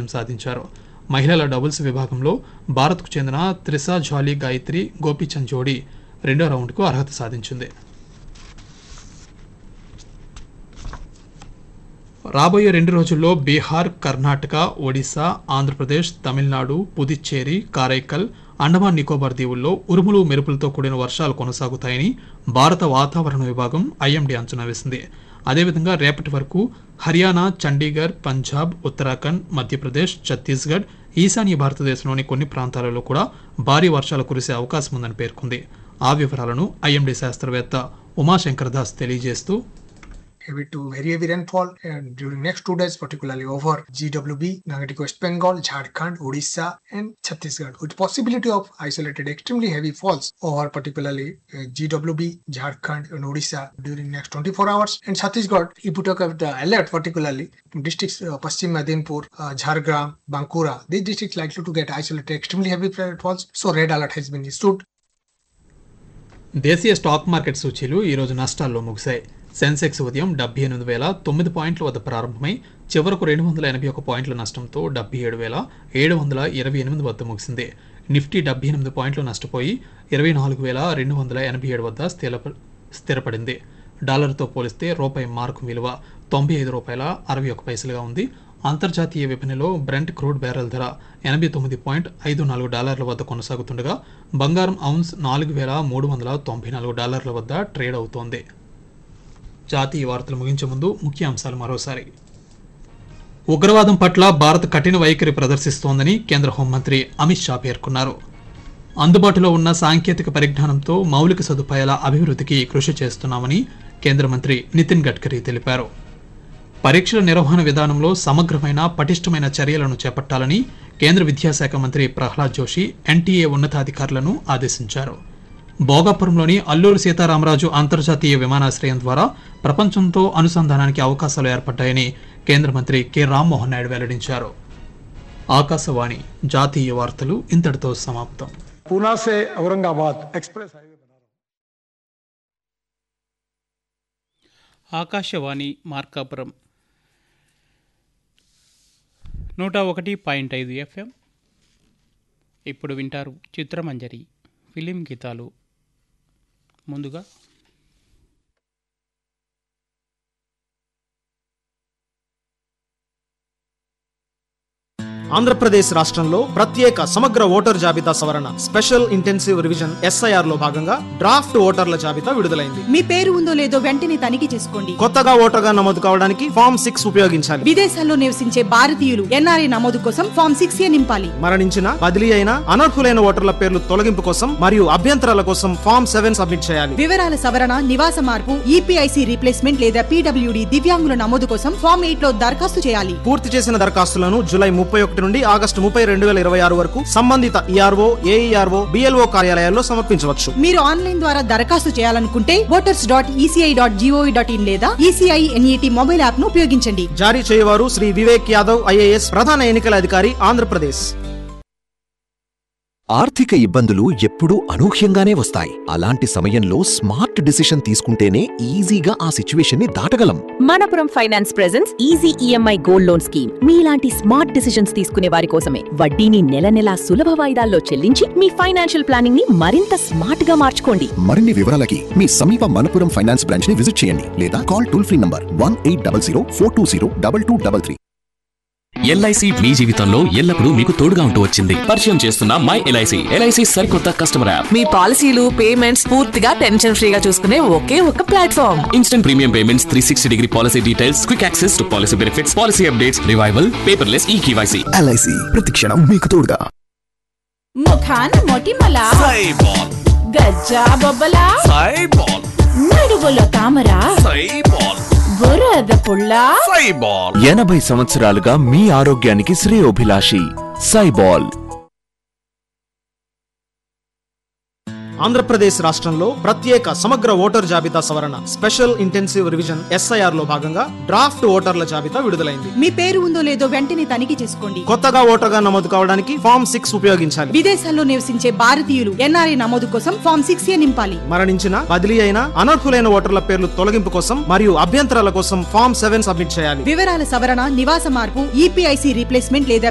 సామర్థ్యం సాధించారు మహిళల డబుల్స్ విభాగంలో భారత్కు చెందిన త్రిసా జాలీ గాయత్రి గోపీచంద్ జోడీ రెండో రౌండ్కు అర్హత సాధించింది రాబోయే రెండు రోజుల్లో బీహార్ కర్ణాటక ఒడిశా ఆంధ్రప్రదేశ్ తమిళనాడు పుదుచ్చేరి కారైకల్ అండమాన్ నికోబార్ దీవుల్లో ఉరుములు మెరుపులతో కూడిన వర్షాలు కొనసాగుతాయని భారత వాతావరణ విభాగం ఐఎండీ అంచనా వేసింది అదేవిధంగా రేపటి వరకు హర్యానా చండీగఢ్ పంజాబ్ ఉత్తరాఖండ్ మధ్యప్రదేశ్ ఛత్తీస్గఢ్ ఈశాన్య భారతదేశంలోని కొన్ని ప్రాంతాలలో కూడా భారీ వర్షాలు కురిసే అవకాశం ఉందని పేర్కొంది ఆ వివరాలను ఐఎండీ శాస్త్రవేత్త ఉమాశంకర్ దాస్ తెలియజేస్తూ heavy to very heavy rainfall and during next two days, particularly over GWB, Nagatik West Bengal, Jharkhand, Odisha, and Chhattisgarh, with possibility of isolated extremely heavy falls over particularly uh, GWB, Jharkhand, and Odisha during next 24 hours. And Chhattisgarh, if you talk of the alert, particularly districts uh, Paschim Medinpur, uh, Jhargram, Bankura, these districts likely to get isolated extremely heavy falls. So red alert has been issued. దేశీయ stock market సూచీలు ఈరోజు నష్టాల్లో ముగిశాయి సెన్సెక్స్ ఉదయం డెబ్బై ఎనిమిది వేల తొమ్మిది పాయింట్ల వద్ద ప్రారంభమై చివరకు రెండు వందల ఎనభై ఒక పాయింట్ల నష్టంతో డెబ్బై ఏడు వేల ఏడు వందల ఇరవై ఎనిమిది వద్ద ముగిసింది నిఫ్టీ డెబ్బై ఎనిమిది పాయింట్లు నష్టపోయి ఇరవై నాలుగు వేల రెండు వందల ఎనభై ఏడు వద్ద స్థిర స్థిరపడింది డాలర్తో పోలిస్తే రూపాయి మార్కు విలువ తొంభై ఐదు రూపాయల అరవై ఒక పైసలుగా ఉంది అంతర్జాతీయ విపణిలో బ్రెంట్ క్రూడ్ బ్యారెల్ ధర ఎనభై తొమ్మిది పాయింట్ ఐదు నాలుగు డాలర్ల వద్ద కొనసాగుతుండగా బంగారం ఔన్స్ నాలుగు వేల మూడు వందల తొంభై నాలుగు డాలర్ల వద్ద ట్రేడ్ అవుతోంది జాతీయ వార్తలు ముగించే ముందు ముఖ్యాంశాలు మరోసారి ఉగ్రవాదం పట్ల భారత్ కఠిన వైఖరి ప్రదర్శిస్తోందని కేంద్ర హోంమంత్రి అమిత్ షా పేర్కొన్నారు అందుబాటులో ఉన్న సాంకేతిక పరిజ్ఞానంతో మౌలిక సదుపాయాల అభివృద్ధికి కృషి చేస్తున్నామని కేంద్ర మంత్రి నితిన్ గడ్కరీ తెలిపారు పరీక్షల నిర్వహణ విధానంలో సమగ్రమైన పటిష్టమైన చర్యలను చేపట్టాలని కేంద్ర విద్యాశాఖ మంత్రి ప్రహ్లాద్ జోషి ఎన్టీఏ ఉన్నతాధికారులను ఆదేశించారు భోగాపురంలోని అల్లూరు సీతారామరాజు అంతర్జాతీయ విమానాశ్రయం ద్వారా ప్రపంచంతో అనుసంధానానికి అవకాశాలు ఏర్పడ్డాయని కేంద్ర మంత్రి కె రామ్మోహన్ నాయుడు వెల్లడించారు ఆకాశవాణి జాతీయ వార్తలు ఇంతటితో సమాప్తం पूना से औरंगाबाद एक्सप्रेस हाईवे बना रहा हूं ఆకాశవాణి మార్కాపురం నూట ఒకటి పాయింట్ ఐదు ఎఫ్ఎం ఇప్పుడు వింటారు చిత్రమంజరి ఫిలిం గీతాలు ముందుగా ఆంధ్రప్రదేశ్ రాష్ట్రంలో ప్రత్యేక సమగ్ర ఓటర్ జాబితా సవరణ స్పెషల్ ఇంటెన్సివ్ రివిజన్ ఎస్ఐఆర్ లో భాగంగా డ్రాఫ్ట్ ఓటర్ల జాబితా విడుదలైంది మీ పేరు ఉందో లేదో వెంటనే తనిఖీ చేసుకోండి కొత్తగా ఓటర్గా నమోదు కావడానికి ఫామ్ సిక్స్ ఉపయోగించాలి విదేశాల్లో నివసించే భారతీయులు ఎన్ఆర్ఐ నమోదు కోసం ఫామ్ సిక్స్ ఏ నింపాలి మరణించిన బదిలీ అయిన అనర్హులైన ఓటర్ల పేర్లు తొలగింపు కోసం మరియు అభ్యంతరాల కోసం ఫామ్ సెవెన్ సబ్మిట్ చేయాలి వివరాల సవరణ నివాస మార్పు ఈపీఐసి రీప్లేస్మెంట్ లేదా పీడబ్ల్యూడి దివ్యాంగుల నమోదు కోసం ఫామ్ ఎయిట్ లో దరఖాస్తు చేయాలి పూర్తి చేసిన దరఖాస్తులను జూలై ముప్పై ఒకటి నుండి ఆగస్టు ముప్పై రెండు వేల ఇరవై ఆరు వరకు సంబంధిత ఈఆర్ఓ ఏఈఆర్ఓ బిఎల్ఓ కార్యాలయాల్లో సమర్పించవచ్చు మీరు ఆన్లైన్ ద్వారా దరఖాస్తు చేయాలనుకుంటే voters dot ECI dot GOV dot in లేదా ఈసీఐ ఎన్ఈటి మొబైల్ యాప్ ను ఉపయోగించండి జారీ చేయవారు శ్రీ వివేక్ యాదవ్ ఐఏఎస్ ప్రధాన ఎన్నికల అధికారి ఆంధ్రప్రదేశ్ ఆర్థిక ఇబ్బందులు ఎప్పుడూ అనూహ్యంగానే వస్తాయి అలాంటి సమయంలో స్మార్ట్ డిసిషన్ తీసుకుంటేనే ఈజీగా ఆ సిచ్యువేషన్ ని దాటగలం Manappuram finance presence easy EMI gold loan scheme మీలాంటి స్మార్ట్ డిసిషన్స్ తీసుకునే వారి కోసమే వడ్డీని నెల నెలా సులభ వాయిదాల్లో చెల్లించి మీ ఫైనాన్షియల్ ప్లానింగ్ ని మరింత స్మార్ట్ గా మార్చుకోండి మరిన్ని వివరాలకి మీ సమీప మనపురం ఫైనాన్స్ బ్రాంచ్ ని విజిట్ చేయండి లేదా call toll free number one eight double zero four two zero double two double three LIC మీ జీవితంలో ఎల్లప్పుడూ మీకు తోడుగా ఉంటూ వచ్చింది పరిచయం చేస్తున్న మై ఎల్ఐసి ఎల్ఐసి సరికొత్త కస్టమర్ యాప్ మీ పాలసీలు పేమెంట్స్ పూర్తిగా టెన్షన్ ఫ్రీగా చూసుకునే ఒకే ఒక platform instant premium payments three sixty degree policy details quick access to policy benefits policy updates revival paperless ఈ కేవైసీ ఎల్ఐసి ప్రతిక్షణం మీకు తోడుగా ముఖాన మొటిమల గజ్జా బొబ్బల నడువులో తామర బురద పుల్ల ఎనభై సంవత్సరాలుగా మీ ఆరోగ్యానికి శ్రేయోభిలాషి సైబాల్ ఆంధ్రప్రదేశ్ రాష్ట్రంలో ప్రత్యేక సమగ్ర ఓటర్ జాబితా సవరణ స్పెషల్ ఇంటెన్సివ్ రివిజన్ ఎస్ఐఆర్ లో భాగంగా డ్రాఫ్ట్ ఓటర్ల జాబితా విడుదలైంది మీ పేరు ఉందో లేదో వెంటనే తనిఖీ చేసుకోండి కొత్తగా ఓటర్గా నమోదు కావడానికి ఫామ్ సిక్స్ ఉపయోగించాలి విదేశాల్లో నివసించే భారతీయులు ఎన్ఆర్ఐ నమోదు కోసం ఫామ్ సిక్స్ ఏ నింపాలి మరణించిన బదిలీ అయిన అనర్హులైన ఓటర్ల పేర్లు తొలగింపు కోసం మరియు అభ్యంతరాల కోసం ఫామ్ సెవెన్ సబ్మిట్ చేయాలి వివరాల సవరణ నివాస మార్పు ఈపీఐసి రీప్లేస్మెంట్ లేదా